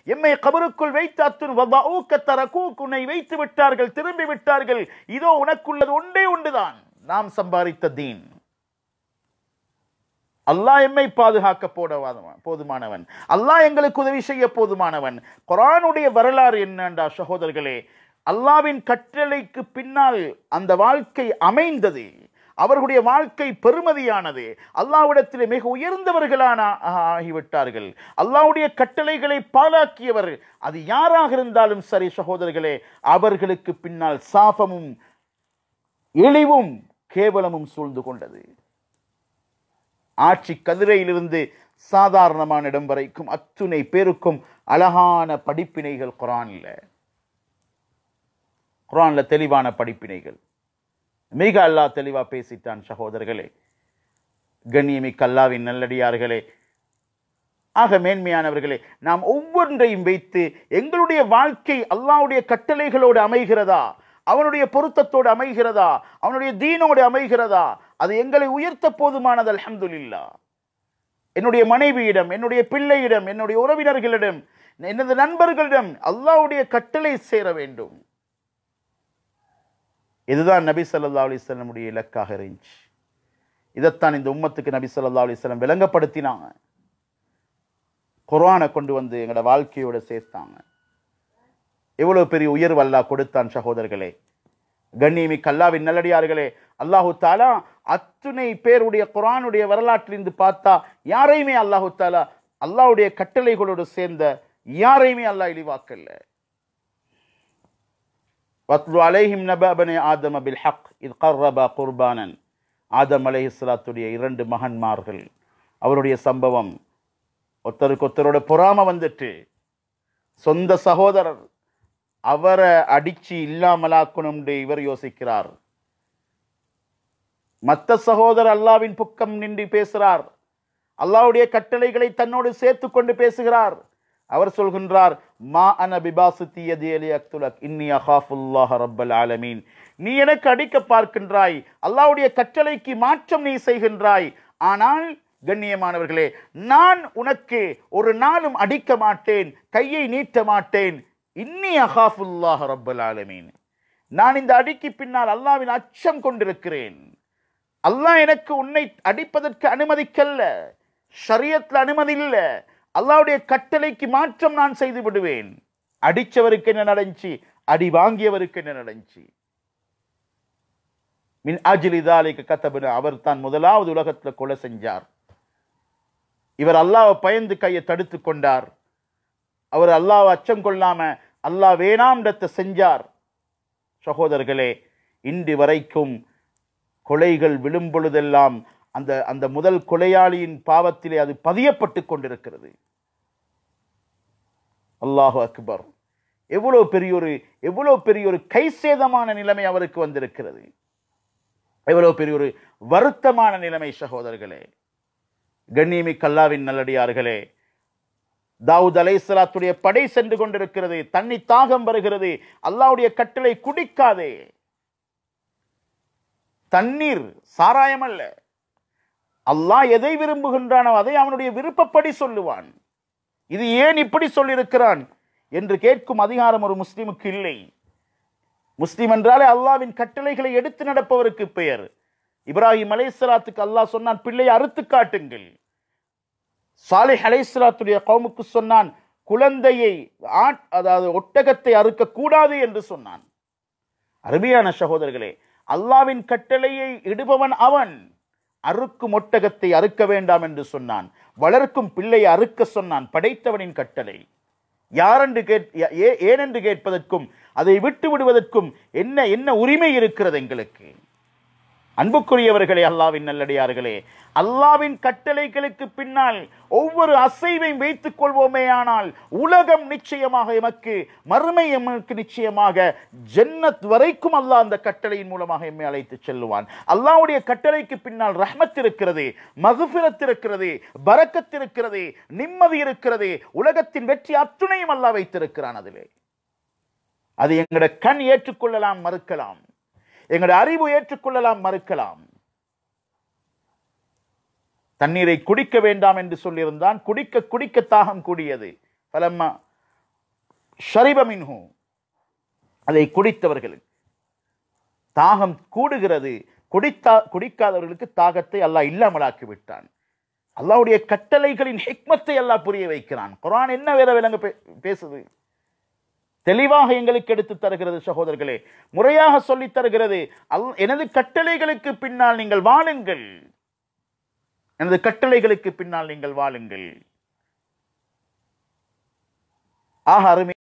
எம்மை கபருக்குள் வைத்து அத்துன் வதஊக்க தரகூக் உன்னை வைத்து விட்டார்கள் திரும்பி விட்டார்கள் இதோ உனக்குள்ளது ஒன்றே ஒன்றுதான் நாம் சம்பாதித்த தீன் அல்லாஹ் எம்மை பாதுகாக்க போடவாதவன் போதுமானவன் அல்லாஹ் எங்களுக்கு உதவி செய்ய போதுமானவன் குரானுடைய வரலாறு என்னண்டா சகோதரர்களே அல்லாவின் கட்டளைக்கு பின்னால் அந்த வாழ்க்கை அமைந்தது அவர்களுடைய வாழ்க்கை பெருமதியானது அல்லாவிடத்தில் மிக உயர்ந்தவர்களான ஆகிவிட்டார்கள் அல்லாவுடைய கட்டளைகளை பாலாக்கியவர் அது யாராக இருந்தாலும் சரி சகோதரர்களே அவர்களுக்கு பின்னால் சாபமும் இழிவும் கேவலமும் சூழ்ந்து கொண்டது ஆட்சி கதிரையிலிருந்து சாதாரணமான இடம் வரைக்கும் அத்துணை பேருக்கும் அழகான படிப்பினைகள் குரான்ல குரான்ல தெளிவான படிப்பினைகள் மிக அல்லாஹ் தெளிவா பேசிட்டான் சகோதரர்களே கண்ணியமிக்க அல்லாவின் நல்லடியார்களே ஆக மேன்மையானவர்களே நாம் ஒவ்வொன்றையும் வைத்து எங்களுடைய வாழ்க்கை அல்லாஹ்வுடைய கட்டளைகளோடு அமைகிறதா அவனுடைய பொருத்தத்தோடு அமைகிறதா அவனுடைய தீனோடு அமைகிறதா அது எங்களை உயர்த்த போதுமானது அல்ஹம்துலில்லா என்னுடைய மனைவியிடம் என்னுடைய பிள்ளையிடம் என்னுடைய உறவினர்களிடம் எனது நண்பர்களிடம் அல்லாஹ்வுடைய கட்டளை சேர வேண்டும் இதுதான் நபி ஸல்லல்லாஹு அலைஹி வஸல்லமுடைய இலக்காக இருந்துச்சு இதைத்தான் இந்த உம்மத்துக்கு நபி ஸல்லல்லாஹு அலைஹி வஸல்லம் விளங்கப்படுத்தினாங்க குர்ஆனை கொண்டு வந்து எங்களோட வாழ்க்கையோட சேர்த்தாங்க எவ்வளவு பெரிய உயர்வு அல்லாஹ் கொடுத்தான் சகோதரர்களே கண்ணியமிக்க அல்லாவின் நல்லடியார்களே அல்லாஹு தாலா அத்துணை பேருடைய குரானுடைய வரலாற்றிலிருந்து பார்த்தா யாரையுமே அல்லாஹு தாலா அல்லாஹ்வுடைய கட்டளைகளோடு சேர்ந்த யாரையுமே அல்லாஹ் இழிவாக்கல்ல வத்லு அலைஹிம் நபபனே ஆதம பில் ஹக் இது கர்ரபா குர்பானன் ஆதம் அலைஹிஸ்லாத்துடைய இரண்டு மகன்மார்கள் அவருடைய சம்பவம் ஒருத்தருக்கு ஒருத்தரோட பொறாம வந்துட்டு சொந்த சகோதரர் அவரை அடிச்சு இல்லாமலாக்கணும்னு இவர் யோசிக்கிறார் மத்த சகோதரர் அல்லாவின் புக்கம் நின்று பேசுகிறார் அல்லாவுடைய கட்டளைகளை தன்னோடு சேர்த்து கொண்டு பேசுகிறார் அவர் சொல்கின்றார் மா அன பிபாசுத்தி யதியலி அக்துலக் இன்னி அஹாஃபுல்லாஹ ரப்பல் ஆலமீன் நீ எனக்கு அடிக்க பார்க்கின்றாய் அல்லாவுடைய கட்டளைக்கு மாற்றம் நீ செய்கின்றாய் ஆனால் கண்ணியமானவர்களே நான் உனக்கு ஒரு நாளும் அடிக்க மாட்டேன் கையை நீட்ட மாட்டேன் இன்னி அஹாஃபுல்லாஹ ரப்பல் ஆலமீன் நான் இந்த அடிக்கு பின்னால் அல்லாவின் அச்சம் கொண்டிருக்கிறேன் அல்லாஹ் எனக்கு உன்னை அடிப்பதற்கு அனுமதிக்கல்ல ஷரியத்துல அனுமதி இல்ல அல்லாவுடைய கட்டளைக்கு மாற்றம் நான் செய்து விடுவேன் அடிச்சவருக்கு என்ன நடந்துச்சு அடி வாங்கியவருக்கு என்ன நடந்துச்சு மின் அஜிலி தாலிக்கு கத்தபின அவர் தான் முதலாவது உலகத்துல கொலை செஞ்சார் இவர் அல்லாஹ்வை பயந்து கையை தடுத்து கொண்டார் அவர் அல்லாஹ் அச்சம் கொள்ளாம அல்லாஹ் வேணாம்டத்தை செஞ்சார் சகோதரர்களே இன்று வரைக்கும் கொலைகள் விழும் பொழுதெல்லாம் அந்த அந்த முதல் கொலையாளியின் பாவத்திலே அது பதியப்பட்டு கொண்டிருக்கிறது அல்லாஹு அக்பர் எவ்வளவு பெரிய ஒரு எவ்வளவு பெரிய ஒரு கைசேதமான நிலைமை அவருக்கு வந்திருக்கிறது எவ்வளவு பெரிய ஒரு வருத்தமான நிலைமை சகோதரர்களே கண்ணியமிக்க அல்லாவின் நல்லடியார்களே தாவூத் அலைஹிஸ்ஸலாத்துடைய படை சென்று கொண்டிருக்கிறது தண்ணி தாகம் வருகிறது அல்லாஹ்வுடைய கட்டளை குடிக்காதே தண்ணீர் சாராயம் அல்ல அல்லாஹ் எதை விரும்புகின்றானோ அதை அவனுடைய விருப்பப்படி சொல்லுவான் இது ஏன் இப்படி சொல்லியிருக்கிறான் என்று கேட்கும் அதிகாரம் ஒரு முஸ்லிமுக்கு இல்லை முஸ்லிம் என்றாலே அல்லாவின் கட்டளைகளை எடுத்து நடப்பவருக்கு பெயர் இப்ராஹிம் அலைஹிஸ்ஸலாத்துக்கு அல்லாஹ் சொன்னான் பிள்ளையை அறுத்து காட்டுங்கள் சாலிஹ் அலைஹிஸ்ஸலாத்துடைய கவுமுக்கு சொன்னான் குழந்தையை ஆட் அதாவது ஒட்டகத்தை அறுக்க கூடாது என்று சொன்னான் அருமையான சகோதரர்களே அல்லாவின் கட்டளையை இடுபவன் அவன் அறுக்கும் ஒட்டகத்தை அறுக்க வேண்டாம் என்று சொன்னான் வளர்க்கும் பிள்ளையை அறுக்க சொன்னான் படைத்தவனின் கட்டளை யாரென்று கேட் ஏ- ஏனென்று கேட்பதற்கும் அதை விட்டு விடுவதற்கும் என்ன என்ன உரிமை இருக்கிறது எங்களுக்கு அன்புக்குரியவர்களே அல்லாவின் நல்லடியார்களே அல்லாவின் கட்டளைகளுக்கு பின்னால் ஒவ்வொரு அசைவையும் வைத்துக் கொள்வோமேயானால் உலகம் நிச்சயமாக எமக்கு மறுமை எமக்கு நிச்சயமாக ஜன்னத் வரைக்கும் அல்லாஹ் அந்த கட்டளையின் மூலமாக எம்மை அழைத்துச் செல்லுவான் அல்லாஹ்வுடைய கட்டளைக்கு பின்னால் ரஹ்மத் இருக்கிறது மகுஃபிரத் இருக்கிறது பரக்கத் இருக்கிறது நிம்மதி இருக்கிறது உலகத்தின் வெற்றி அத்துணையும் அல்லாஹ் வைத்திருக்கிறான் அதிலே அது எங்களோட கண் ஏற்றுக்கொள்ளலாம் மறுக்கலாம் எங்களுடைய அறிவு ஏற்றுக்கொள்ளலாம் மறுக்கலாம் தண்ணீரை குடிக்க வேண்டாம் என்று சொல்லியிருந்தான் குடிக்க குடிக்க தாகம் கூடியது பலம்மா ஷரிபமின்ஹு அதை குடித்தவர்களுக்கு தாகம் கூடுகிறது குடித்தா குடிக்காதவர்களுக்கு தாகத்தை அல்லாஹ் இல்லாமலாக்கி விட்டான் அல்லாஹ்வுடைய கட்டளைகளின் ஹிக்மத்தை அல்லாஹ் புரிய வைக்கிறான் குர்ஆன் என்ன வேற விலங்கு பே- பேசுது தெளிவாக எங்களுக்கு எடுத்து தருகிறது சகோதரர்களே முறையாக சொல்லித் தருகிறது அல் எனது கட்டளைகளுக்கு பின்னால் நீங்கள் வாழுங்கள் எனது கட்டளைகளுக்கு பின்னால் நீங்கள் வாழுங்கள் ஆக அருமை